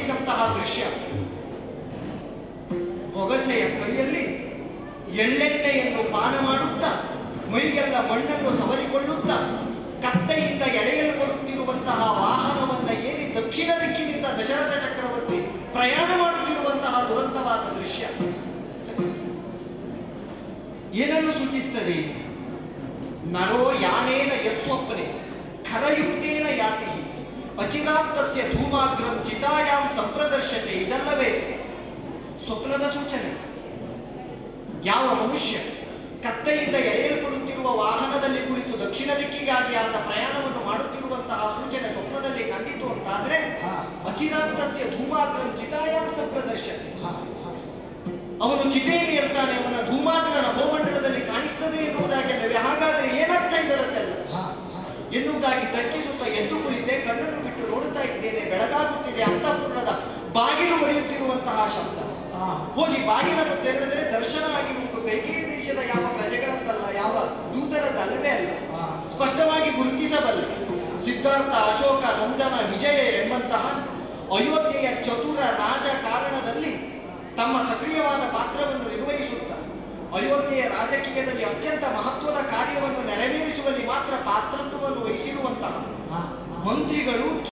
ಗಮನಿಸಿದಂತಹ ದೃಶ್ಯ ಬೊಗಸೆಯ ಕೈಯಲ್ಲಿ ಎಳ್ಳೆಣ್ಣೆಯನ್ನು ಪಾನ ಮಾಡುತ್ತಾ ಮೈಗೆಲ್ಲ ಮಣ್ಣನ್ನು ಸವರಿಕೊಳ್ಳುತ್ತಾ ಕತ್ತೆಯಿಂದ ಎಳೆಯಲ್ಪಡುತ್ತಿರುವಂತಹ ವಾಹನವನ್ನ ಏರಿ ದಕ್ಷಿಣ ದಿಕ್ಕಿನಿಂದ ದಶರಥ ಚಕ್ರವರ್ತಿ ಪ್ರಯಾಣ ಮಾಡುತ್ತಿರುವಂತಹ ದುರಂತವಾದ ದೃಶ್ಯ ಏನನ್ನು ಸೂಚಿಸ್ತದೆ ನರೋ ಯಾನೇನ ಯಸ್ವಪ್ನೆ ಖರಯುಕ್ತೇನ ಯಾತಿ ಅಚಿರಾತ್ತಸ್ಯ ಧೂಮಾಗ್ರಂ ಚಿತಾಯಾಂ ಸಂಪ್ರದರ್ಶತೆ ಇದಲ್ಲವೇ ಸ್ವಪ್ನದ ಸೂಚನೆ ಯಾವ ಮನುಷ್ಯ ಕತ್ತೆಯಿಂದ ಎಳೆಯಲ್ಪಡುತ್ತಿರುವ ವಾಹನದಲ್ಲಿ ಕುಳಿತು ದಕ್ಷಿಣ ದಿಕ್ಕಿಗಾಗಿ ಆತ ಪ್ರಯಾಣವನ್ನು ಮಾಡುತ್ತಿರುವಂತಹ ಸೂಚನೆ ಸ್ವಪ್ನದಲ್ಲಿ ಕಂಡಿತು ಅಂತಾದ್ರೆ ಹಾ, ಅಚಿರಾತ್ತಸ್ಯ ಧೂಮಾಗ್ರಂ ಚಿತಾಯಾಂ ಸಂಪ್ರದರ್ಶತೆ ಹಾ, ಹಾ. ಅವನು ಚಿತೆಯಲ್ಲಿ ಇರ್ತಾನೆ ಅವನ ಧೂಮಾಗ್ರನ ಭೂಮಂಡಲದಲ್ಲಿ ಕಾಣಿಸ್ತದೆ ಎನ್ನುವುದಾಗಿ ಅಲ್ಲವೇ ಹಾಗಾದ್ರೆ ಏನರ್ಥ ಇದರದ್ದೆಲ್ಲ ಹಾ, ಹಾ. ಎನ್ನುವುದಾಗಿ ತರ್ಕಿಸುತ್ತಾ ಎದ್ದು ಕುಳಿತೆ ಕಣ್ಣನ್ನು ಬಿಟ್ಟು ನೋಡುತ್ತಾ ಇದ್ದೇನೆ ಬೆಳಗಾಗುತ್ತಿದೆ ಅಂತಃಪುರದ ಬಾಗಿಲು ಒಡೆಯುತ್ತಿರುವಂತಹ ಶಬ್ದ ಹಾ. ಹೋಗಿ ಬಾಗಿಲನ್ನು ತೆರೆದರೆ ದರ್ಶನ ಆಗಿರುವುದು ಕೈಕೇಯಿ ದೇಶದ ಯಾವ ಪ್ರಜೆಗಳದ್ದಲ್ಲ ಯಾವ ದೂತರದ್ದಲ್ಲವೇ ಅಲ್ಲ ಹಾ. ಸ್ಪಷ್ಟವಾಗಿ ಗುರುತಿಸಬಲ್ಲ ಸಿದ್ಧಾರ್ಥ ಅಶೋಕ ನಂದನ ವಿಜಯ ಎಂಬಂತಹ ಅಯೋಧ್ಯೆಯ ಚತುರ ರಾಜಕಾರಣದಲ್ಲಿ ತಮ್ಮ ಸಕ್ರಿಯವಾದ ಪಾತ್ರವನ್ನು ನಿರ್ವಹಿಸುತ್ತಾ ಅಯೋಧ್ಯೆಯ ರಾಜಕೀಯದಲ್ಲಿ ಅತ್ಯಂತ ಮಹತ್ವದ ಕಾರ್ಯವನ್ನು ನೆರವೇರಿಸುವಲ್ಲಿ ಮಾತ್ರ ಪಾತ್ರತ್ವವನ್ನು ವಹಿಸಿರುವಂತಹ ಹಾ, ಹಾ. ಮಂತ್ರಿಗಳು